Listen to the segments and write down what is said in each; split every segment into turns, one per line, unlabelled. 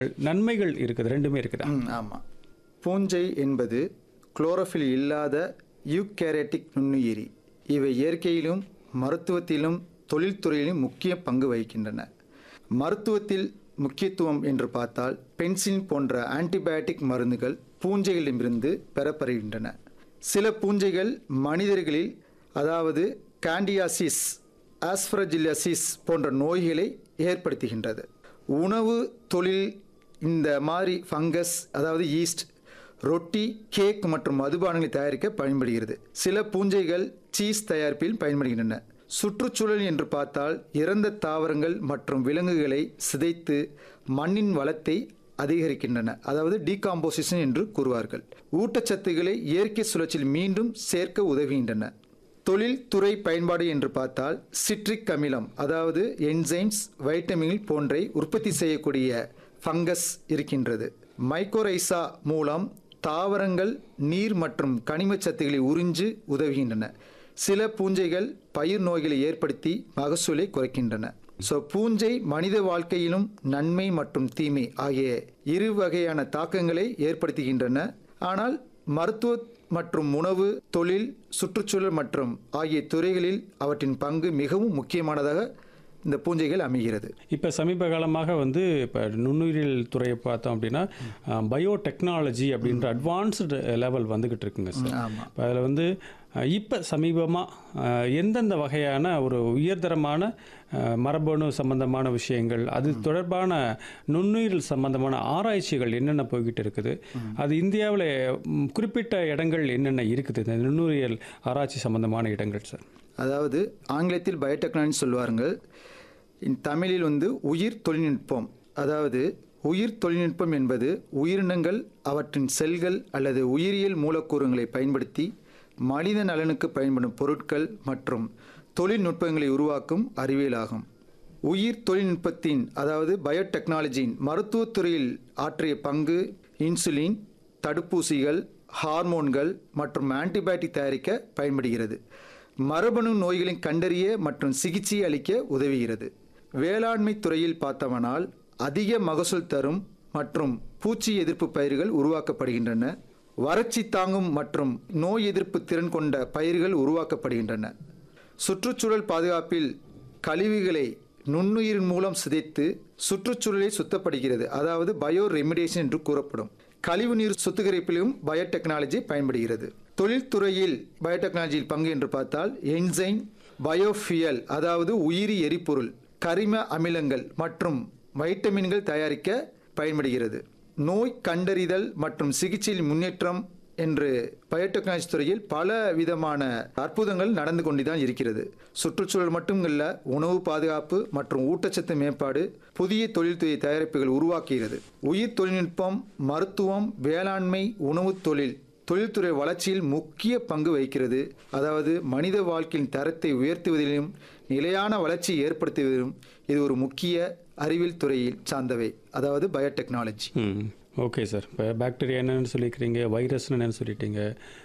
நன்மைகள் இருக்குது ரெண்டுமே இருக்குதா
ம் ஆமாம் பூஞ்சை என்பது குளோரோஃபில் இல்லாத யூகேரட்டிக் நுண்ணுயிரி இவை இயற்கையிலும் மருத்துவத்திலும் தொழில்துறையிலும் முக்கிய பங்கு வகிக்கின்றன மருத்துவத்தில் முக்கியத்துவம் என்று பார்த்தால் பென்சிலின் போன்ற ஆன்டிபயோட்டிக் மருந்துகள் பூஞ்சைகளிடமிருந்து பெறப்படுகின்றன சில பூஞ்சைகள் மனிதர்களில் அதாவது காண்டியாசிஸ் ஆஸ்பிரஜிலசிஸ் போன்ற நோய்களை ஏற்படுத்துகின்றது உணவு தொழில் இந்த மாதிரி ஃபங்கஸ் அதாவது ஈஸ்ட் ரொட்டி கேக் மற்றும் மதுபானங்களை தயாரிக்க பயன்படுகிறது சில பூஞ்சைகள் சீஸ் தயாரிப்பில் பயன்படுகின்றன சுற்றுச்சூழல் என்று பார்த்தால் இறந்த தாவரங்கள் மற்றும் விலங்குகளை சிதைத்து மண்ணின் வளத்தை அதிகரிக்கின்றன அதாவது டீகாம்போசிஷன் என்று கூறுவார்கள் ஊட்டச்சத்துக்களை இயற்கை சுழற்சியில் மீண்டும் சேர்க்க உதவுகின்றன தொழில்துறை பயன்பாடு என்று பார்த்தால் சிட்ரிக் அமிலம் அதாவது என்சைம்ஸ் வைட்டமின்கள் போன்றை உற்பத்தி செய்யக்கூடிய ஃபங்கஸ் இருக்கின்றது மைக்கோரைசா மூலம் தாவரங்கள் நீர் மற்றும் கனிமச் சத்துக்களை உறிஞ்சு உதவுகின்றன சில பூஞ்சைகள் பயிர் நோய்களை ஏற்படுத்தி மகசூலை குறைக்கின்றன ஸோ பூஞ்சை மனித வாழ்க்கையிலும் நன்மை மற்றும் தீமை ஆகிய இரு வகையான தாக்கங்களை ஏற்படுத்துகின்றன ஆனால் மருத்துவ மற்றும் உணவு தொழில் சுற்றுச்சூழல் மற்றும் ஆகிய துறைகளில் அவற்றின் பங்கு மிகவும் முக்கியமானதாக இந்த பூஞ்சைகள் அமைகிறது
இப்போ சமீப காலமாக வந்து இப்போ நுண்ணுயிரியல் துறையை பார்த்தோம் அப்படின்னா பயோ டெக்னாலஜி அப்படின்ற அட்வான்ஸ்டு லெவல் வந்துக்கிட்டு இருக்குங்க சார்
ஆமாம்
இப்போ அதில் வந்து இப்போ சமீபமாக எந்தெந்த வகையான ஒரு உயர்தரமான அஹ், மரபணு சம்பந்தமான விஷயங்கள் அது தொடர்பான நுண்ணுயிரியல் சம்பந்தமான ஆராய்ச்சிகள் என்னென்ன போய்கிட்டு இருக்குது அது இந்தியாவில் ம், குறிப்பிட்ட இடங்கள் என்னென்ன இருக்குது இந்த நுண்ணுயிரியல் ஆராய்ச்சி சம்பந்தமான இடங்கள் சார்
அதாவது ஆங்கிலத்தில் பயோடெக்னாலஜி சொல்வார்கள் இன் தமிழில் வந்து உயிர் தொழில்நுட்பம் அதாவது உயிர் தொழில்நுட்பம் என்பது உயிரினங்கள் அவற்றின் செல்கள் அல்லது உயிரியல் மூலக்கூறுகளை பயன்படுத்தி மனித நலனுக்கு பயன்படும் பொருட்கள் மற்றும் தொழில்நுட்பங்களை உருவாக்கும் அறிவியலாகும் உயிர் தொழில்நுட்பத்தின் அதாவது பயோடெக்னாலஜியின் மருத்துவத்துறையில் ஆற்றிய பங்கு இன்சுலின் தடுப்பூசிகள் ஹார்மோன்கள் மற்றும் ஆன்டிபயோட்டிக் தயாரிக்க பயன்படுகிறது மரபணு நோய்களின் கண்டறிய மற்றும் சிகிச்சை அளிக்க உதவுகிறது வேளாண்மை துறையில் பார்த்தவனால் அதிக மகசூல் தரும் மற்றும் பூச்சி எதிர்ப்பு பயிர்கள் உருவாக்கப்படுகின்றன வறட்சி தாங்கும் மற்றும் நோய் எதிர்ப்பு திறன் கொண்ட பயிர்கள் உருவாக்கப்படுகின்றன சுற்றுச்சூழல் பாதுகாப்பில் கழிவுகளை நுண்ணுயிரின் மூலம் சிதைத்து சுற்றுச்சூழலை சுத்தப்படுகிறது அதாவது பயோ ரெமிடேஷன் என்று கூறப்படும் கழிவுநீர் சுத்திகரிப்பிலும் பயோடெக்னாலஜி பயன்படுகிறது தொழில்துறையில் பயோடெக்னாலஜியில் பங்கு என்று பார்த்தால் என்சைம் பயோஃபியல் அதாவது உயிரி எரிபொருள் கரிம அமிலங்கள் மற்றும் வைட்டமின்கள் தயாரிக்க பயன்படுகிறது நோய் கண்டறிதல் மற்றும் சிகிச்சையில் முன்னேற்றம் என்று பயோடெக்னாலஜி துறையில் பல விதமான அற்புதங்கள் நடந்து கொண்டுதான் இருக்கிறது சுற்றுச்சூழல் மட்டும் இல்ல உணவு பாதுகாப்பு மற்றும் ஊட்டச்சத்து மேம்பாடு புதிய தொழில்துறை தயாரிப்புகள் உருவாக்குகிறது உயிர் தொழில்நுட்பம் மருத்துவம் வேளாண்மை உணவு தொழில் தொழில்துறை வளர்ச்சியில் முக்கிய பங்கு வகிக்கிறது அதாவது மனித வாழ்க்கையின் தரத்தை உயர்த்துவதிலும் நிலையான வளர்ச்சி ஏற்படுத்துவதிலும் இது ஒரு முக்கிய அறிவியல் துறையில் சார்ந்தவை அதாவது பயோடெக்னாலஜி
ம் ஓகே சார் இப்போ பாக்டீரியா என்னென்னு சொல்லியிருக்கிறீங்க வைரஸ்னு என்னென்னு சொல்லிட்டீங்க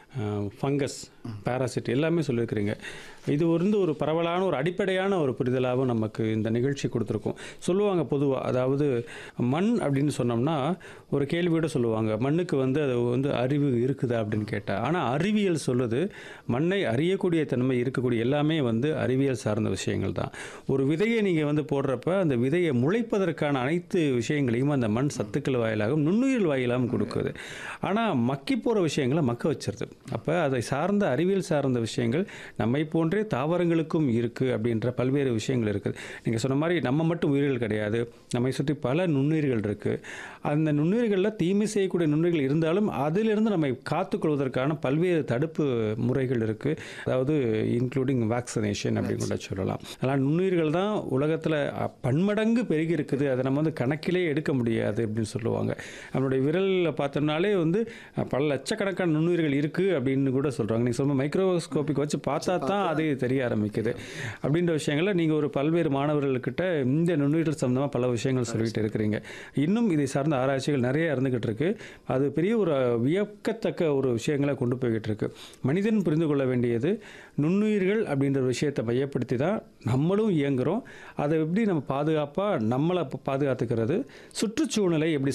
ஃபங்கஸ் பாராசிட் எல்லாமே சொல்லியிருக்கிறீங்க இது வந்து ஒரு பரவலான ஒரு அடிப்படையான ஒரு புரிதலாகவும் நமக்கு இந்த நிகழ்ச்சி கொடுத்துருக்கோம் சொல்லுவாங்க பொதுவாக அதாவது மண் அப்படின்னு சொன்னோம்னா ஒரு கேள்வியோட சொல்லுவாங்க மண்ணுக்கு வந்து அது வந்து அறிவு இருக்குதா அப்படின்னு கேட்டால் ஆனால் அறிவியல் சொல்லுது மண்ணை அறியக்கூடிய தன்மை இருக்கக்கூடிய எல்லாமே வந்து அறிவியல் சார்ந்த விஷயங்கள் தான் ஒரு விதையை நீங்கள் வந்து போடுறப்ப அந்த விதையை முளைப்பதற்கான அனைத்து விஷயங்களையும் அந்த மண் சத்துக்கள் வாயிலாகவும் நுண்ணுயிர் வாயிலாகவும் கொடுக்குது ஆனால் மக்கி போகிற விஷயங்களை மக்க வச்சிருது அப்போ அதை சார்ந்த அறிவியல் சார்ந்த விஷயங்கள் நம்மை போன்றே தாவரங்களுக்கும் இருக்குது அப்படின்ற பல்வேறு விஷயங்கள் இருக்குது நீங்கள் சொன்ன மாதிரி நம்ம மட்டும் உயிர்கள் கிடையாது நம்மை சுற்றி பல நுண்ணுயிர்கள் இருக்குது அந்த நுண்ணுயிர்களில் தீமை செய்யக்கூடிய நுண்ணுயிர்கள் இருந்தாலும் அதிலிருந்து நம்மை காத்துக்கொள்வதற்கான பல்வேறு தடுப்பு முறைகள் இருக்குது அதாவது இன்க்ளூடிங் வேக்சினேஷன் அப்படின்னு கூட சொல்லலாம் அதனால் நுண்ணுயிர்கள் தான் உலகத்தில் பன்மடங்கு பெருகி இருக்குது அதை நம்ம வந்து கணக்கிலே எடுக்க முடியாது அப்படின்னு சொல்லுவாங்க நம்மளுடைய விரலில் பார்த்தோம்னாலே வந்து அஹ், பல லட்சக்கணக்கான நுண்ணுயிர்கள் இருக்குது அப்படின்னு கூட சொல்கிறாங்க நீங்கள் சொல்ல மைக்ரோஸ்கோபிக் வச்சு பார்த்தா தான் அது தெரிய ஆரம்பிக்குது அப்படின்ற விஷயங்களை நீங்கள் ஒரு பல்வேறு மாணவர்கள்கிட்ட இந்த நுண்ணுயிர்கள் சம்மந்தமாக பல விஷயங்கள் சொல்லிட்டு இருக்கிறீங்க இன்னும் இதை சார்ந்த ஆராய்ச்சிகள் நிறைய இருந்துகிட்டு இருக்கு அது பெரிய ஒரு வியக்கத்தக்க ஒரு விஷயங்களை கொண்டு போய்கிட்டு இருக்கு மனிதன் புரிந்து கொள்ள வேண்டியது நுண்ணுயிர்கள் அப்படின்ற ஒரு விஷயத்தை மையப்படுத்தி தான் நம்மளும் இயங்குகிறோம் அதை எப்படி நம்ம பாதுகாப்பாக நம்மளை பாதுகாத்துக்கிறது சுற்றுச்சூழலை எப்படி